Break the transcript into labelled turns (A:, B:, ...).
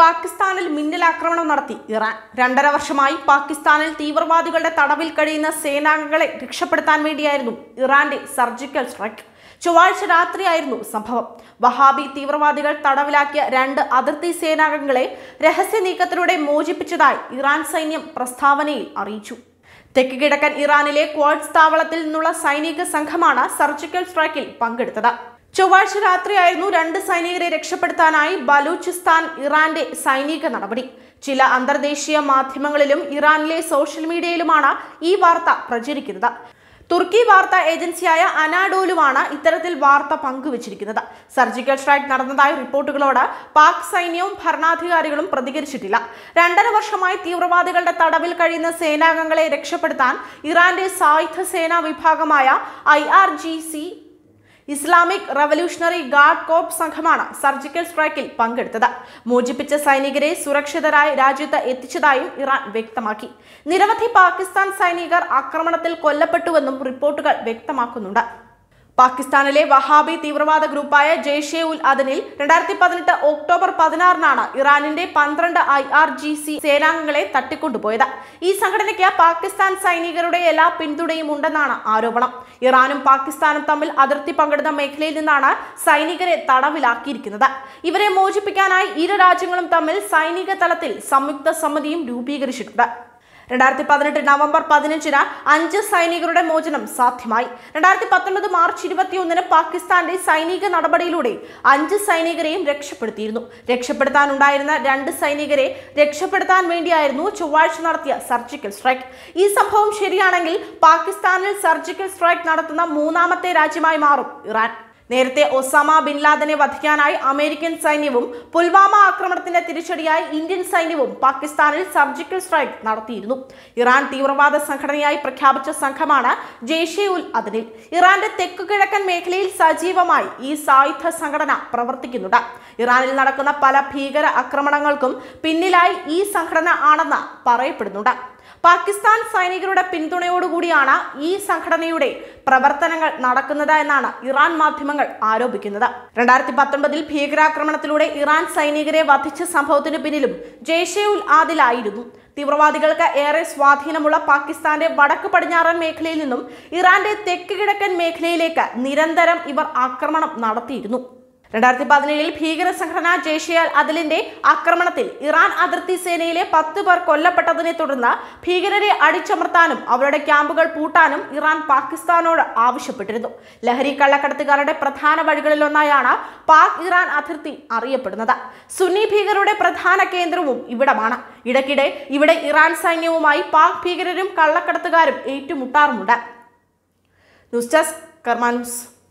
A: പാകിസ്ഥാനിൽ മിന്നലാക്രമണം നടത്തി ഇറാൻ രണ്ടര വർഷമായി പാകിസ്ഥാനിൽ തീവ്രവാദികളുടെ തടവിൽ കഴിയുന്ന സേനാംഗങ്ങളെ രക്ഷപ്പെടുത്താൻ വേണ്ടിയായിരുന്നു ഇറാന്റെ സർജിക്കൽ സ്ട്രൈക്ക് ചൊവ്വാഴ്ച രാത്രിയായിരുന്നു സംഭവം വഹാബി തീവ്രവാദികൾ തടവിലാക്കിയ രണ്ട് അതിർത്തി സേനാംഗങ്ങളെ രഹസ്യ നീക്കത്തിലൂടെ മോചിപ്പിച്ചതായി ഇറാൻ സൈന്യം പ്രസ്താവനയിൽ അറിയിച്ചു തെക്ക് കിഴക്കൻ ഇറാനിലെ ക്വാഡ്സ് താവളത്തിൽ നിന്നുള്ള സൈനിക സംഘമാണ് സർജിക്കൽ സ്ട്രൈക്കിൽ പങ്കെടുത്തത് ചൊവ്വാഴ്ച രാത്രിയായിരുന്നു രണ്ട് സൈനികരെ രക്ഷപ്പെടുത്താനായി ബലൂചിസ്ഥാൻ ഇറാന്റെ സൈനിക നടപടി ചില അന്തർദേശീയ മാധ്യമങ്ങളിലും ഇറാനിലെ സോഷ്യൽ മീഡിയയിലുമാണ് ഈ വാർത്ത പ്രചരിക്കുന്നത് തുർക്കി വാർത്താ ഏജൻസിയായ അനാഡോലുമാണ് ഇത്തരത്തിൽ വാർത്ത പങ്കുവച്ചിരിക്കുന്നത് സർജിക്കൽ സ്ട്രൈക്ക് നടന്നതായ റിപ്പോർട്ടുകളോട് പാക് സൈന്യവും ഭരണാധികാരികളും പ്രതികരിച്ചിട്ടില്ല രണ്ടര വർഷമായി തീവ്രവാദികളുടെ തടവിൽ കഴിയുന്ന സേനാംഗങ്ങളെ രക്ഷപ്പെടുത്താൻ ഇറാന്റെ സായുധ സേനാ വിഭാഗമായ I R G C Islamic revolutionary guard corps സംഘമാണ് സർജിക്കൽ സ്ട്രൈക്കിൽ പങ്കെടുത്തത് മോചിപ്പിച്ച സൈനികരെ സുരക്ഷിതരായി രാജ്യത്ത് എത്തിച്ചതായും ഇറാൻ വ്യക്തമാക്കി നിരവധി പാകിസ്ഥാൻ സൈനികർ ആക്രമണത്തിൽ കൊല്ലപ്പെട്ടുവെന്നും റിപ്പോർട്ടുകൾ വ്യക്തമാക്കുന്നുണ്ട് പാകിസ്ഥാനിലെ വഹാബി തീവ്രവാദ ഗ്രൂപ്പായ ജെയ്ഷെ ഉൽ അദനിൽ രണ്ടായിരത്തി പതിനെട്ട് ഒക്ടോബർ പതിനാറിനാണ് ഇറാനിന്റെ പന്ത്രണ്ട് ഐ ആർ ജി സി സേനാംഗങ്ങളെ തട്ടിക്കൊണ്ടുപോയത് ഈ സംഘടനയ്ക്ക് പാകിസ്ഥാൻ സൈനികരുടെ എല്ലാ പിന്തുണയും ഉണ്ടെന്നാണ് ആരോപണം ഇറാനും പാകിസ്ഥാനും തമ്മിൽ അതിർത്തി പങ്കിടുന്ന മേഖലയിൽ നിന്നാണ് സൈനികരെ തടവിലാക്കിയിരിക്കുന്നത് ഇവരെ മോചിപ്പിക്കാനായി ഇരു രാജ്യങ്ങളും തമ്മിൽ സൈനിക തലത്തിൽ സംയുക്ത സമിതിയും രൂപീകരിച്ചിട്ടുണ്ട് രണ്ടായിരത്തി പതിനെട്ട് നവംബർ പതിനഞ്ചിന് അഞ്ച് സൈനികരുടെ മോചനം സാധ്യമായി രണ്ടായിരത്തി പത്തൊൻപത് മാർച്ച് ഇരുപത്തിയൊന്നിന് പാകിസ്ഥാന്റെ സൈനിക നടപടിയിലൂടെ അഞ്ച് സൈനികരെയും രക്ഷപ്പെടുത്തിയിരുന്നു രക്ഷപ്പെടുത്താനുണ്ടായിരുന്ന രണ്ട് സൈനികരെ രക്ഷപ്പെടുത്താൻ വേണ്ടിയായിരുന്നു ചൊവ്വാഴ്ച നടത്തിയ സർജിക്കൽ സ്ട്രൈക്ക് ഈ സംഭവം ശരിയാണെങ്കിൽ പാകിസ്ഥാനിൽ സർജിക്കൽ സ്ട്രൈക്ക് നടത്തുന്ന മൂന്നാമത്തെ രാജ്യമായി മാറും ഇറാൻ നേരത്തെ ഒസാമ ബിൻ ലാദനെ വധിക്കാനായി അമേരിക്കൻ സൈന്യവും പുൽവാമ ആക്രമണത്തിന്റെ തിരിച്ചടിയായി ഇന്ത്യൻ സൈന്യവും പാകിസ്ഥാനിൽ സർജിക്കൽ സ്ട്രൈക്ക് നടത്തിയിരുന്നു ഇറാൻ തീവ്രവാദ സംഘടനയായി പ്രഖ്യാപിച്ച സംഘമാണ് ജെയ്ഷെ ഉൽ അദനിൽ ഇറാന്റെ തെക്കു കിഴക്കൻ മേഖലയിൽ സജീവമായി ഈ സായുധ സംഘടന പ്രവർത്തിക്കുന്നുണ്ട് ഇറാനിൽ നടക്കുന്ന പല ഭീകര ആക്രമണങ്ങൾക്കും പിന്നിലായി ഈ സംഘടന ആണെന്ന് പറയപ്പെടുന്നുണ്ട് പാകിസ്ഥാൻ സൈനികരുടെ പിന്തുണയോടുകൂടിയാണ് ഈ സംഘടനയുടെ പ്രവർത്തനങ്ങൾ നടക്കുന്നത് എന്നാണ് ഇറാൻ മാധ്യമങ്ങൾ ആരോപിക്കുന്നത് രണ്ടായിരത്തി പത്തൊൻപതിൽ ഭീകരാക്രമണത്തിലൂടെ ഇറാൻ സൈനികരെ വധിച്ച സംഭവത്തിന് പിന്നിലും ജെയ്ഷെ ഉൽ ആദിലായിരുന്നു തീവ്രവാദികൾക്ക് ഏറെ സ്വാധീനമുള്ള പാകിസ്ഥാന്റെ വടക്ക് പടിഞ്ഞാറൻ മേഖലയിൽ നിന്നും ഇറാന്റെ തെക്ക് കിഴക്കൻ മേഖലയിലേക്ക് നിരന്തരം ഇവർ ആക്രമണം നടത്തിയിരുന്നു രണ്ടായിരത്തി പതിനേഴിൽ ഭീകര സംഘടന ജെയ്ഷെ അൽ അദലിന്റെ ആക്രമണത്തിൽ ഇറാൻ അതിർത്തി സേനയിലെ പത്ത് പേർ കൊല്ലപ്പെട്ടതിനെ തുടർന്ന് ഭീകരരെ അടിച്ചമർത്താനും അവരുടെ ക്യാമ്പുകൾ പൂട്ടാനും ഇറാൻ പാകിസ്ഥാനോട് ആവശ്യപ്പെട്ടിരുന്നു ലഹരി കള്ളക്കടത്തുകാരുടെ പ്രധാന വഴികളിലൊന്നായാണ് പാക് ഇറാൻ അതിർത്തി അറിയപ്പെടുന്നത് സുന്നി ഭീകരരുടെ പ്രധാന കേന്ദ്രവും ഇവിടമാണ് ഇടയ്ക്കിടെ ഇവിടെ ഇറാൻ സൈന്യവുമായി പാക് ഭീകരരും കള്ളക്കടത്തുകാരും ഏറ്റുമുട്ടാറുമുണ്ട് ന്യൂസ് ഡെസ്ക് കർമാ ന്യൂസ്